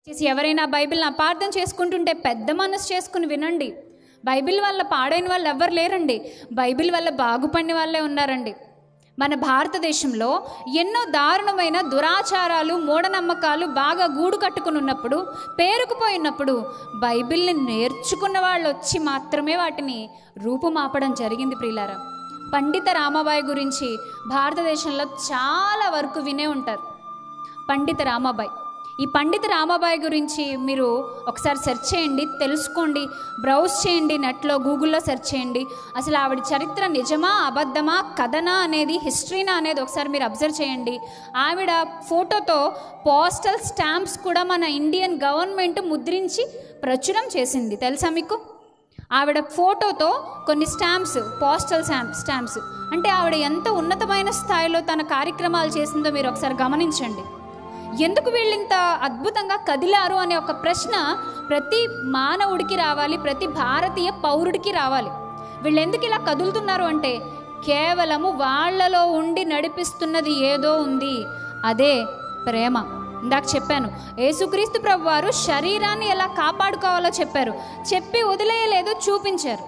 చేసి ఎవరైనా బైబిల్ని అపార్థం చేసుకుంటుంటే పెద్ద మనసు చేసుకుని వినండి బైబిల్ వల్ల పాడైన వాళ్ళు ఎవ్వరు లేరండి బైబిల్ వల్ల బాగుపడిన వాళ్ళే ఉన్నారండి మన భారతదేశంలో ఎన్నో దారుణమైన దురాచారాలు మూఢనమ్మకాలు బాగా గూడు కట్టుకుని ఉన్నప్పుడు పేరుకుపోయినప్పుడు బైబిల్ని నేర్చుకున్న వాళ్ళు వచ్చి మాత్రమే వాటిని రూపుమాపడం జరిగింది ప్రియులారా పండిత రామాబాయి గురించి భారతదేశంలో చాలా వరకు వినే ఉంటారు పండిత రామాబాయి ఈ పండిత రామాబాయి గురించి మీరు ఒకసారి సెర్చ్ చేయండి తెలుసుకోండి బ్రౌజ్ చేయండి నెట్లో గూగుల్లో సెర్చ్ చేయండి అసలు ఆవిడ చరిత్ర నిజమా అబద్ధమా కథనా అనేది హిస్టరీనా అనేది ఒకసారి మీరు అబ్జర్వ్ చేయండి ఆవిడ ఫోటోతో పోస్టల్ స్టాంప్స్ కూడా మన ఇండియన్ గవర్నమెంట్ ముద్రించి ప్రచురం చేసింది తెలుసా మీకు ఆవిడ ఫోటోతో కొన్ని స్టాంప్స్ పోస్టల్ స్టాంప్ స్టాంప్స్ అంటే ఆవిడ ఎంత ఉన్నతమైన స్థాయిలో తన కార్యక్రమాలు చేసిందో మీరు ఒకసారి గమనించండి ఎందుకు వీళ్ళింత అద్భుతంగా కదిలారు అనే ఒక ప్రశ్న ప్రతి మానవుడికి రావాలి ప్రతి భారతీయ పౌరుడికి రావాలి వీళ్ళు ఎందుకు ఇలా కదులుతున్నారు అంటే కేవలము వాళ్ళలో ఉండి నడిపిస్తున్నది ఏదో ఉంది అదే ప్రేమ ఇందాక చెప్పాను యేసుక్రీస్తు ప్రభు వారు శరీరాన్ని ఎలా కాపాడుకోవాలో చెప్పారు చెప్పి వదిలేయలేదో చూపించారు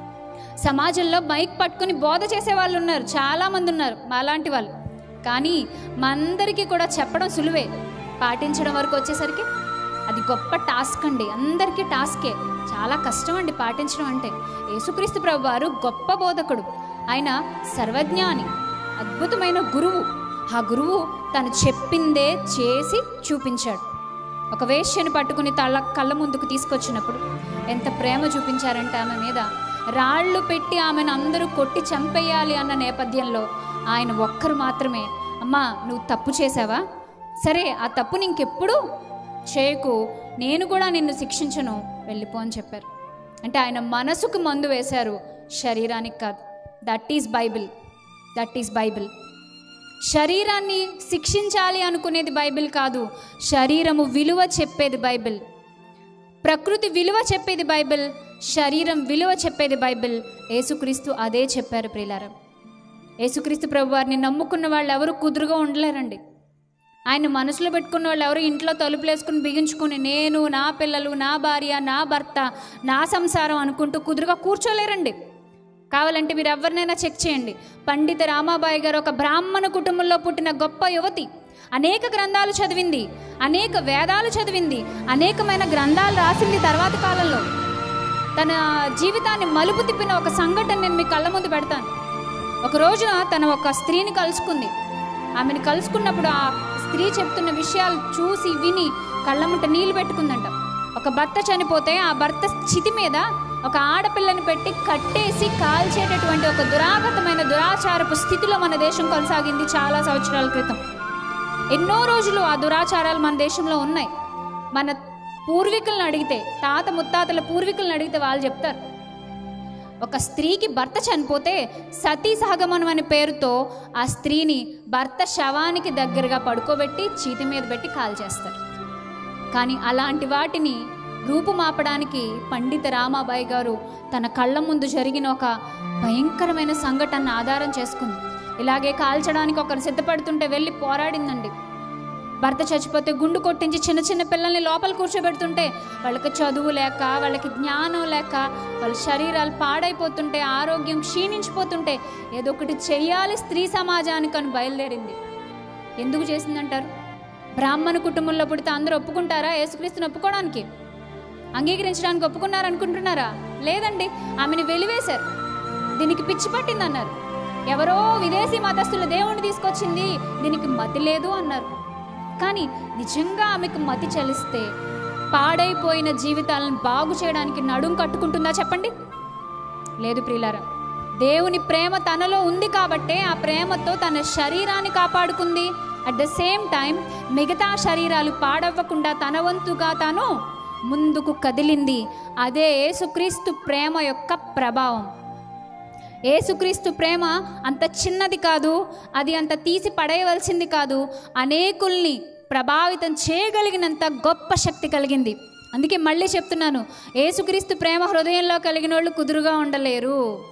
సమాజంలో మైక్ పట్టుకుని బోధ చేసే వాళ్ళు ఉన్నారు చాలామంది ఉన్నారు మాలాంటి వాళ్ళు కానీ మనందరికీ కూడా చెప్పడం సులువే పాటించడం వరకు వచ్చేసరికి అది గొప్ప టాస్క్ అండి అందరికీ టాస్కే చాలా కష్టం అండి పాటించడం అంటే యేసుక్రీస్తు ప్రభు వారు గొప్ప బోధకుడు ఆయన సర్వజ్ఞాని అద్భుతమైన గురువు ఆ గురువు తను చెప్పిందే చేసి చూపించాడు ఒక వేశ్యని పట్టుకుని తళ్ళ కళ్ళ ముందుకు తీసుకొచ్చినప్పుడు ఎంత ప్రేమ చూపించారంటే ఆమె మీద రాళ్ళు పెట్టి ఆమెను అందరూ కొట్టి చంపేయాలి అన్న నేపథ్యంలో ఆయన ఒక్కరు మాత్రమే అమ్మా నువ్వు తప్పు చేసావా సరే ఆ తప్పుని ఇంకెప్పుడు చేయకు నేను కూడా నిన్ను శిక్షించను వెళ్ళిపో అని చెప్పారు అంటే ఆయన మనసుకు మందు వేశారు శరీరానికి కాదు that is Bible that is Bible శరీరాన్ని శిక్షించాలి అనుకునేది బైబిల్ కాదు శరీరము విలువ చెప్పేది బైబిల్ ప్రకృతి విలువ చెప్పేది బైబిల్ శరీరం విలువ చెప్పేది బైబిల్ యేసుక్రీస్తు అదే చెప్పారు ప్రియులారా యేసుక్రీస్తు ప్రభు వారిని నమ్ముకున్న వాళ్ళు ఎవరు కుదురుగా ఉండలేరండి ఆయన మనసులో పెట్టుకున్న వాళ్ళు ఎవరు ఇంట్లో తలుపులు వేసుకుని బిగించుకుని నేను నా పిల్లలు నా భార్య నా భర్త నా సంసారం అనుకుంటూ కుదురుగా కూర్చోలేరండి కావాలంటే మీరు ఎవరినైనా చెక్ చేయండి పండిత రామాబాయి గారు ఒక బ్రాహ్మణ కుటుంబంలో పుట్టిన గొప్ప యువతి అనేక గ్రంథాలు చదివింది అనేక వేదాలు చదివింది అనేకమైన గ్రంథాలు రాసింది తర్వాత కాలంలో తన జీవితాన్ని మలుపు తిప్పిన ఒక సంఘటన నేను మీ కళ్ళ ముందు పెడతాను ఒక రోజున తన ఒక స్త్రీని కలుసుకుంది ఆమెను కలుసుకున్నప్పుడు ఆ స్త్రీ చెప్తున్న విషయాలు చూసి విని కళ్ళముంట నీళ్లు పెట్టుకుందంట ఒక భర్త చనిపోతే ఆ భర్త చితి మీద ఒక ఆడపిల్లని పెట్టి కట్టేసి కాల్చేటటువంటి ఒక దురాగతమైన దురాచారపు స్థితిలో మన దేశం కొనసాగింది చాలా సంవత్సరాల క్రితం ఎన్నో రోజులు ఆ దురాచారాలు మన దేశంలో ఉన్నాయి మన పూర్వీకులను అడిగితే తాత ముత్తాతల పూర్వీకులను అడిగితే వాళ్ళు చెప్తారు ఒక స్త్రీకి భర్త చనిపోతే సతీ సహగమనం అనే పేరుతో ఆ స్త్రీని భర్త శవానికి దగ్గరగా పడుకోబెట్టి చీతి మీద పెట్టి కాల్చేస్తారు కానీ అలాంటి వాటిని రూపుమాపడానికి పండిత రామాబాయి గారు తన కళ్ళ ముందు జరిగిన ఒక భయంకరమైన సంఘటన ఆధారం చేసుకుంది ఇలాగే కాల్చడానికి ఒకరు సిద్ధపడుతుంటే వెళ్ళి పోరాడిందండి భర్త చచ్చిపోతే గుండు కొట్టించి చిన్న చిన్న పిల్లల్ని లోపల కూర్చోబెడుతుంటే వాళ్ళకి చదువు లేక వాళ్ళకి జ్ఞానం లేక వాళ్ళ శరీరాలు పాడైపోతుంటే ఆరోగ్యం క్షీణించిపోతుంటే ఏదో ఒకటి చెయ్యాలి స్త్రీ సమాజానికి అని బయలుదేరింది ఎందుకు చేసిందంటారు బ్రాహ్మణ కుటుంబంలో పుడితే అందరూ ఒప్పుకుంటారా యేసుక్రీస్తుని ఒప్పుకోవడానికి అంగీకరించడానికి ఒప్పుకున్నారనుకుంటున్నారా లేదండి ఆమెను వెలివేశారు దీనికి పిచ్చి పట్టిందన్నారు ఎవరో విదేశీ మతస్థులు దేవుణ్ణి తీసుకొచ్చింది దీనికి మతి లేదు అన్నారు కానీ నిజంగా ఆమెకు మతి చలిస్తే పాడైపోయిన జీవితాలను బాగు చేయడానికి నడుం కట్టుకుంటుందా చెప్పండి లేదు ప్రియులారా దేవుని ప్రేమ తనలో ఉంది కాబట్టే ఆ ప్రేమతో తన శరీరాన్ని కాపాడుకుంది అట్ ద సేమ్ టైం మిగతా శరీరాలు పాడవ్వకుండా తన వంతుగా తాను ముందుకు కదిలింది అదే యేసుక్రీస్తు ప్రేమ యొక్క ప్రభావం ఏసుక్రీస్తు ప్రేమ అంత చిన్నది కాదు అది అంత తీసి పడేయవలసింది కాదు అనేకుల్ని ప్రభావితం చేయగలిగినంత గొప్ప శక్తి కలిగింది అందుకే మళ్ళీ చెప్తున్నాను ఏసుక్రీస్తు ప్రేమ హృదయంలో కలిగిన వాళ్ళు కుదురుగా ఉండలేరు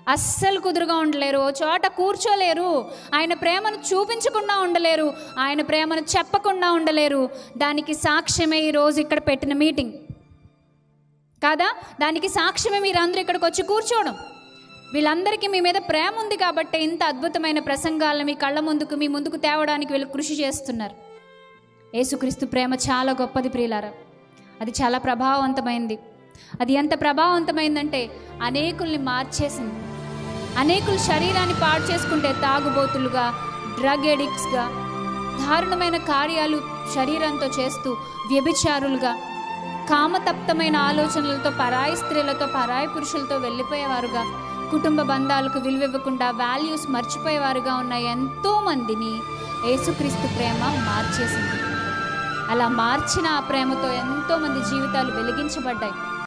అస్సలు కుదురుగా ఉండలేరు ఓ చోట కూర్చోలేరు ఆయన ప్రేమను చూపించకుండా ఉండలేరు ఆయన ప్రేమను చెప్పకుండా ఉండలేరు దానికి సాక్ష్యమే ఈరోజు ఇక్కడ పెట్టిన మీటింగ్ కాదా దానికి సాక్ష్యమే మీరందరూ ఇక్కడికి వచ్చి కూర్చోవడం వీళ్ళందరికీ మీ మీద ప్రేమ ఉంది కాబట్టి ఇంత అద్భుతమైన ప్రసంగాలను మీ కళ్ళ ముందుకు మీ ముందుకు తేవడానికి వీళ్ళు కృషి చేస్తున్నారు యేసుక్రీస్తు ప్రేమ చాలా గొప్పది ప్రియులారా అది చాలా ప్రభావవంతమైంది అది ఎంత ప్రభావవంతమైందంటే అనేకుల్ని మార్చేసింది అనేకులు శరీరాన్ని పాడు చేసుకుంటే తాగుబోతులుగా డ్రగ్ ఎడిక్ట్స్గా దారుణమైన కార్యాలు శరీరంతో చేస్తూ వ్యభిచారులుగా కామతప్తమైన ఆలోచనలతో పరాయి స్త్రీలతో పరాయి పురుషులతో వెళ్ళిపోయేవారుగా కుటుంబ బంధాలకు విలువివ్వకుండా వాల్యూస్ మర్చిపోయేవారుగా ఉన్న ఎంతో మందిని యేసుక్రీస్తు ప్రేమ మార్చేసింది అలా మార్చిన ఆ ప్రేమతో ఎంతో మంది జీవితాలు వెలిగించబడ్డాయి